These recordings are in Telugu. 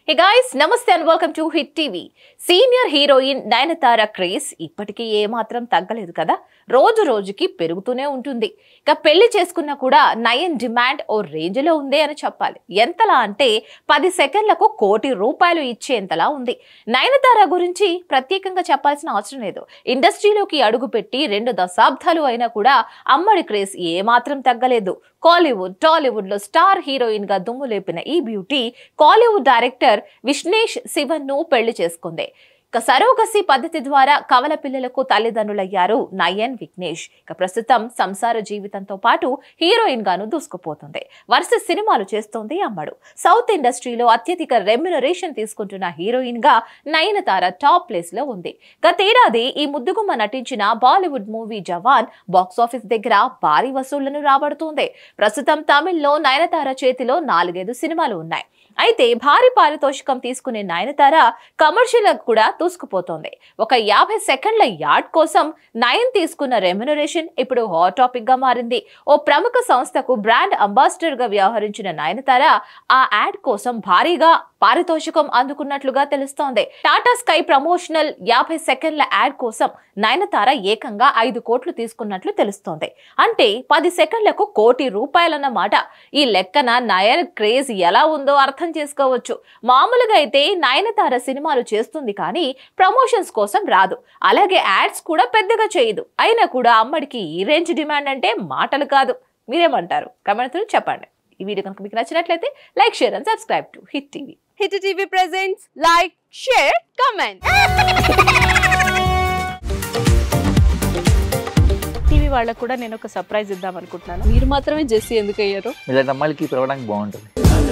హే గాయ్స్ నమస్తే and welcome to hit TV senior heroine Nayanthara craze ఇప్పటికీ ఏమాత్రం తగ్గలేదు కదా రోజు రోజుకి పెరుగుతూనే ఉంటుంది ఇక పెళ్లి చేసుకున్నా కూడా నయన్ డిమాండ్ ఓ రేంజ్ లో ఉందే అని చెప్పాలి ఎంతలా అంటే పది సెకండ్లకు కోటి రూపాయలు ఇచ్చేంతలా ఉంది నయనతార గురించి ప్రత్యేకంగా చెప్పాల్సిన అవసరం లేదు ఇండస్ట్రీలోకి అడుగుపెట్టి రెండు దశాబ్దాలు అయినా కూడా అమ్మడి క్రేజ్ ఏమాత్రం తగ్గలేదు కాలీవుడ్ టాలీవుడ్ లో స్టార్ హీరోయిన్ గా దుమ్ము లేపిన ఈ బ్యూటీ కాలీవుడ్ డైరెక్టర్ విష్ణేష్ శివన్ ను పెళ్లి చేసుకుంది ఇక సరోగసి పద్ధతి ద్వారా కవల పిల్లలకు తల్లిదండ్రులయ్యారు నయన్ విఘ్నేష్ ఇక ప్రస్తుతం సంసార జీవితంతో పాటు హీరోయిన్ గాను దూసుకుపోతుంది వరుస సినిమాలు చేస్తోంది అమ్మడు సౌత్ ఇండస్ట్రీలో అత్యధిక రెమ్యునరేషన్ తీసుకుంటున్న హీరోయిన్ గా నయనతార టాప్ ప్లేస్ లో ఉంది గతేడాది ఈ ముద్దుగుమ్మ నటించిన బాలీవుడ్ మూవీ జవాన్ బాక్సాఫీస్ దగ్గర భారీ వసూళ్లను రాబడుతోంది ప్రస్తుతం తమిళ్లో నయనతార చేతిలో నాలుగైదు సినిమాలు ఉన్నాయి అయితే భారీ పారితోషికం తీసుకునే నయనతార కమర్షియల్ కూడా దూసుకుపోతోంది ఒక యాభై సెకండ్ల యాడ్ కోసం నయన్ తీసుకున్న రెమ్యునరేషన్ ఇప్పుడు హాట్ టాపిక్ గా మారింది ఓ ప్రముఖ సంస్థకు బ్రాండ్ అంబాసిడర్ గా వ్యవహరించిన నయనతార ఆ యాడ్ కోసం భారీగా పారితోషికం అందుకున్నట్లుగా తెలుస్తోంది టాటా స్కై ప్రమోషనల్ యాభై సెకండ్ల యాడ్ కోసం నయనతార ఏకంగా ఐదు కోట్లు తీసుకున్నట్లు తెలుస్తోంది అంటే పది సెకండ్లకు కోటి రూపాయలన్నమాట ఈ లెక్కన నయన్ క్రేజ్ ఎలా ఉందో అర్థం చేసుకోవచ్చు మామూలుగా అయితే నయనతార సినిమాలు చేస్తుంది కానీ ప్రమోషన్స్ కోసం రాదు అలాగే యాడ్స్ కూడా పెద్దగా చేయదు అయినా కూడా అమ్మడికి ఈ రేంజ్ డిమాండ్ అంటే మాటలు కాదు మీరేమంటారు కమెంట్స్ చెప్పండి ఈ వీడియో కనుక మీకు నచ్చినట్లయితే like share and subscribe to hit TV hit TV presents like share comment TV వాళ్ళకు కూడా నేను ఒక సర్ప్రైజ్ ఇద్దాం అనుకుంటున్నాను మీరు మాత్రమే జెస్సీ ఎందుకు అయ్యారు ఇలాంటి అమ్మాయిలకి పిలవడానికి బాగుంటుంది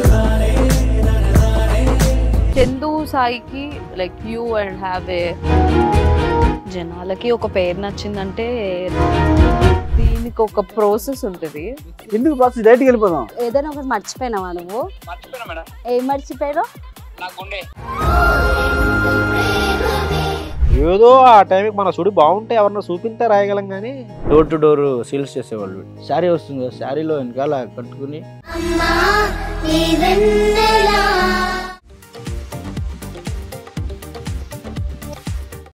చందు సాయికి like you and have a జనాలకి ఒక పేరు నచ్చిందంటే దీనికి ఒక ప్రాసెస్ ఉంటుంది ఎందుకు ప్రాసెస్ డైరెక్ట్కి వెళ్ళిపోదాం ఏదైనా ఒకటి మర్చిపోయినావా నువ్వు ఏం మర్చిపోయావు ఏదో ఆ టైంకి మన సుడి బాగుంటే ఎవరన్నా చూపిస్తే రాయగలం కానీ డోర్ టు డోర్ సేల్స్ చేసేవాళ్ళు శారీ వస్తుంది కదా శారీలో వెనకాల కట్టుకుని అమ్మా నీ వెన్నెలా